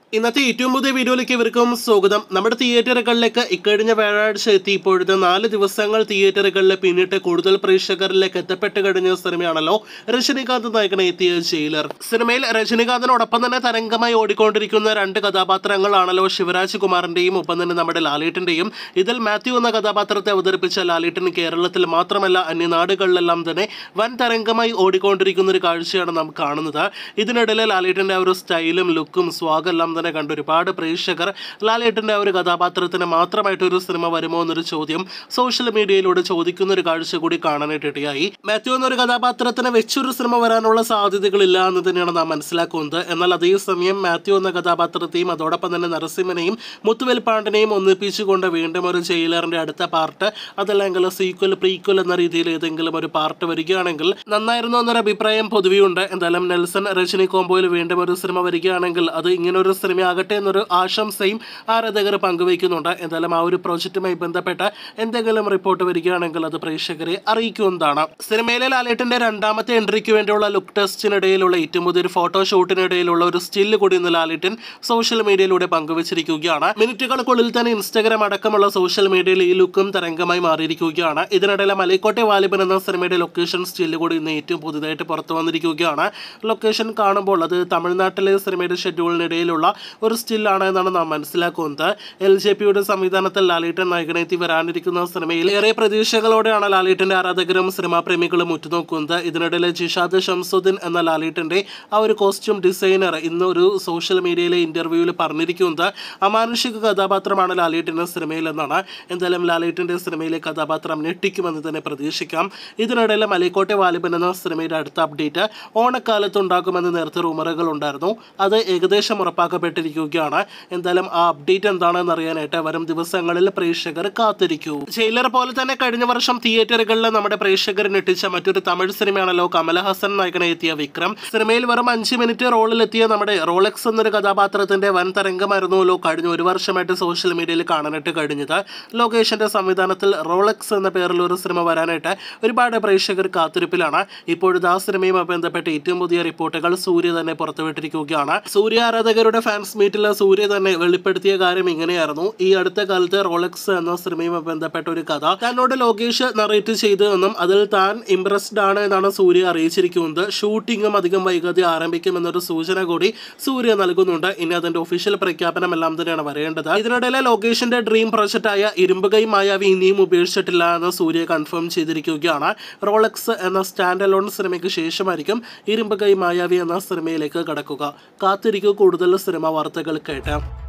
ഇന്നത്തെ ഏറ്റവും പുതിയ വീഡിയോയിലേക്ക് ഇവർക്കും സ്വാഗതം നമ്മുടെ തിയേറ്ററുകളിലേക്ക് ഇക്കഴിഞ്ഞ വ്യാഴാഴ്ച എത്തി ഇപ്പോഴത്തെ നാല് ദിവസങ്ങൾ തിയേറ്ററുകളിൽ പിന്നിട്ട് കൂടുതൽ പ്രേക്ഷകരിലേക്ക് എത്തപ്പെട്ട് കഴിഞ്ഞ സിനിമയാണല്ലോ രജനികാന്ത് നായകനെ എത്തിയ ജയിലർ സിനിമയിൽ രജനികാന്തിനോടൊപ്പം തന്നെ തരംഗമായി ഓടിക്കൊണ്ടിരിക്കുന്ന രണ്ട് കഥാപാത്രങ്ങളാണല്ലോ ശിവരാജ് കുമാറിന്റെയും ഒപ്പം തന്നെ നമ്മുടെ ലാലേട്ടന്റെയും ഇതിൽ മാത്യു എന്ന കഥാപാത്രത്തെ അവതരിപ്പിച്ച ലാലേട്ടൻ കേരളത്തിൽ മാത്രമല്ല അന്യനാടുകളിലെല്ലാം തന്നെ വൻ തരംഗമായി ഓടിക്കൊണ്ടിരിക്കുന്ന ഒരു കാഴ്ചയാണ് നാം കാണുന്നത് ഇതിനിടയിൽ ലാലേട്ടന്റെ ആ ഒരു സ്റ്റൈലും ലുക്കും സ്വാഗം എല്ലാം തന്നെ കണ്ട് ഒരുപാട് പ്രേക്ഷകർ ലാലേട്ടന്റെ ആ ഒരു കഥാപാത്രത്തിന് മാത്രമായിട്ട് ഒരു സിനിമ വരുമോ എന്നൊരു ചോദ്യം സോഷ്യൽ മീഡിയയിലൂടെ ചോദിക്കുന്ന ഒരു കാഴ്ച കൂടി കാണാനായിട്ട് ഇടയായി മാത്യു എന്നൊരു കഥാപാത്രത്തിന് വെച്ചൊരു സിനിമ വരാനുള്ള സാധ്യതകളില്ല എന്ന് തന്നെയാണ് നാം മനസ്സിലാക്കുന്നത് എന്നാൽ അതേസമയം മാത്യു എന്ന കഥാപാത്രത്തെയും അതോടൊപ്പം തന്നെ നരസിംഹനെയും മുത്തുവെൽപ്പാണ്ടിനെയും ഒന്നിപ്പിച്ചുകൊണ്ട് വീണ്ടും ഒരു ജയിലറിന്റെ അടുത്ത പാർട്ട് അതല്ലെങ്കിൽ സീക്വൽ പ്രീക്വൽ എന്ന രീതിയിൽ ഏതെങ്കിലും ഒരു പാർട്ട് വരികയാണെങ്കിൽ നന്നായിരുന്നു എന്നൊരു അഭിപ്രായം പൊതുവെയുണ്ട് എന്തായാലും നെൽസൺ രജനി കോംബോയിൽ വീണ്ടും ഒരു സിനിമ വരികയാണെങ്കിൽ അത് ഇങ്ങനെ ഒരു സിനിമയാകട്ടെ എന്നൊരു ആശംസയും ആരാധകർ പങ്കുവയ്ക്കുന്നുണ്ട് എന്തായാലും ആ ഒരു പ്രോജക്റ്റുമായി ബന്ധപ്പെട്ട എന്തെങ്കിലും റിപ്പോർട്ട് വരികയാണെങ്കിൽ അത് പ്രേക്ഷകരെ അറിയിക്കുന്നതാണ് സിനിമയിലെ ലാലേട്ടന്റെ രണ്ടാമത്തെ എൻട്രിക്ക് വേണ്ടിയുള്ള ലുക്ക് ടെസ്റ്റിനിടയിലുള്ള ഏറ്റവും പുതിയൊരു ഫോട്ടോഷൂട്ടിനിടയിലുള്ള ഒരു സ്റ്റില്ല് കൂടി ഇന്ന് ലാലേട്ടൻ സോഷ്യൽ മീഡിയയിലൂടെ പങ്കുവച്ചിരിക്കുകയാണ് മിനിറ്റുകൾക്കുള്ളിൽ തന്നെ ഇൻസ്റ്റഗ്രാം അടക്കമുള്ള സോഷ്യൽ മീഡിയയിൽ ഈ ലുക്കും തരംഗമായി മാറിയിരിക്കുകയാണ് ഇതിനിടയിലെ മലൈക്കോട്ടെ വാലിബൻ എന്ന സിനിമയുടെ ലൊക്കേഷൻ സ്റ്റില്ല് കൂടി ഇന്ന് ഏറ്റവും പുതുതായിട്ട് പുറത്തു വന്നിരിക്കുകയാണ് ലൊക്കേഷൻ കാണുമ്പോൾ അത് തമിഴ്നാട്ടിലെ സിനിമയുടെ ഷെഡ്യൂളിനിടയിലുള്ള ഒരു സ്റ്റില്ലാണ് എന്നാണ് നാം മനസ്സിലാക്കുന്നത് എൽ ജെ പിയുടെ സംവിധാനത്തിൽ ലാലേട്ടൻ നായകനെത്തി വരാനിരിക്കുന്ന സിനിമയിൽ ഏറെ പ്രതീക്ഷകളോടെയാണ് ലാലേട്ടന്റെ ആരാധകരും സിനിമാ പ്രേമികളും ഉറ്റുനോക്കുന്നത് ഇതിനിടയിൽ ജിഷാദ് ഷംസുദ്ദീൻ എന്ന ലാലേട്ടന്റെ ആ ഒരു കോസ്റ്റ്യൂം ഡിസൈനർ ഇന്ന് ഒരു സോഷ്യൽ മീഡിയയിലെ ഇന്റർവ്യൂവിൽ പറഞ്ഞിരിക്കുന്നത് അമാനുഷിക കഥാപാത്രമാണ് ലാലേട്ടന്റെ സിനിമയിൽ എന്നാണ് എന്തായാലും ലാലേട്ടന്റെ സിനിമയിലെ കഥാപാത്രം ഞെട്ടിക്കുമെന്ന് തന്നെ പ്രതീക്ഷിക്കാം ഇതിനിടയിൽ മലക്കോട്ടെ വാലിബൻ എന്ന സിനിമയുടെ അടുത്ത അപ്ഡേറ്റ് ഓണക്കാലത്ത് ഉണ്ടാകുമെന്ന് നേരത്തെ റൂമറുകൾ ഉണ്ടായിരുന്നു അത് ഏകദേശം ഉറപ്പാക്കപ്പെട്ടിരിക്കുകയാണ് എന്തായാലും ആ അപ്ഡേറ്റ് എന്താണെന്ന് അറിയാനായിട്ട് വരും ദിവസങ്ങളിൽ പ്രേക്ഷകർ കാത്തിരിക്കൂ ജയിലർ പോലെ തന്നെ കഴിഞ്ഞ വർഷം തിയേറ്ററുകളിൽ നമ്മുടെ പ്രേക്ഷകർ ഞെട്ടിച്ച മറ്റൊരു തമിഴ് സിനിമയാണല്ലോ കമലഹാസൻ നായകനെ എത്തിയ വിക്രം സിനിമയിൽ വെറും അഞ്ച് മിനിറ്റ് റോളിലെത്തിയ നമ്മുടെ റോളക്സ് എന്നൊരു കഥാപാത്രത്തിന്റെ വൻ തരംഗമായിരുന്നല്ലോ കഴിഞ്ഞ ഒരു വർഷമായിട്ട് സോഷ്യൽ മീഡിയയിൽ കാണാനായിട്ട് കഴിഞ്ഞത് ലോകേഷിന്റെ സംവിധാനത്തിൽ റോളക്സ് എന്ന പേരിൽ ഒരു സിനിമ വരാനായിട്ട് ഒരുപാട് പ്രേക്ഷകർ കാത്തിരിപ്പിലാണ് ഇപ്പോഴത്തെ ആ സിനിമയുമായി ബന്ധപ്പെട്ട് ഏറ്റവും പുതിയ റിപ്പോർട്ടുകൾ സൂര്യ തന്നെ പുറത്തുവിട്ടിരിക്കുകയാണ് സൂര്യ ആരാധകരുടെ ഫാൻസ് മീറ്റിൽ സൂര്യ തന്നെ വെളിപ്പെടുത്തിയ കാര്യം ഇങ്ങനെയായിരുന്നു ഈ അടുത്ത കാലത്ത് റോളക്സ് എന്ന സിനിമയുമായി ബന്ധപ്പെട്ട ഒരു കഥ തന്നോട് ലോകേഷ് നറേറ്റ് ചെയ്തു എന്നും അതിൽ താൻ ഇംപ്രസ്ഡ് ആണ് എന്നാണ് സൂര്യ അറിയിച്ചിരിക്കുന്നത് ഷൂട്ടിങ്ങും അധികം വൈകാതെ ആരംഭിക്കുമെന്നൊരു സൂചന കൂടി സൂര്യ നൽകുന്നുണ്ട് ഇനി അതിന്റെ ഒഫീഷ്യൽ പ്രഖ്യാപനം എല്ലാം തന്നെയാണ് വരേണ്ടത് ഇതിനിടയിലെ ലോകേഷിന്റെ ഡ്രീം പ്രൊജക്റ്റായ ഇരുമ്പുകൈ മായാവി ഇനിയും ഉപേക്ഷിച്ചിട്ടില്ല എന്ന് സൂര്യ കൺഫേം ചെയ്തിരിക്കുകയാണ് റോളക്സ് എന്ന സ്റ്റാൻഡ് അലോൺ സിനിമയ്ക്ക് ശേഷമായിരിക്കും ഇരുമ്പുകൈ മായാവി എന്ന സിനിമയിലേക്ക് കടക്കുക കാത്തിരിക്കൂ കൂടുതൽ സിനിമ വാർത്തകൾ കേട്ടാം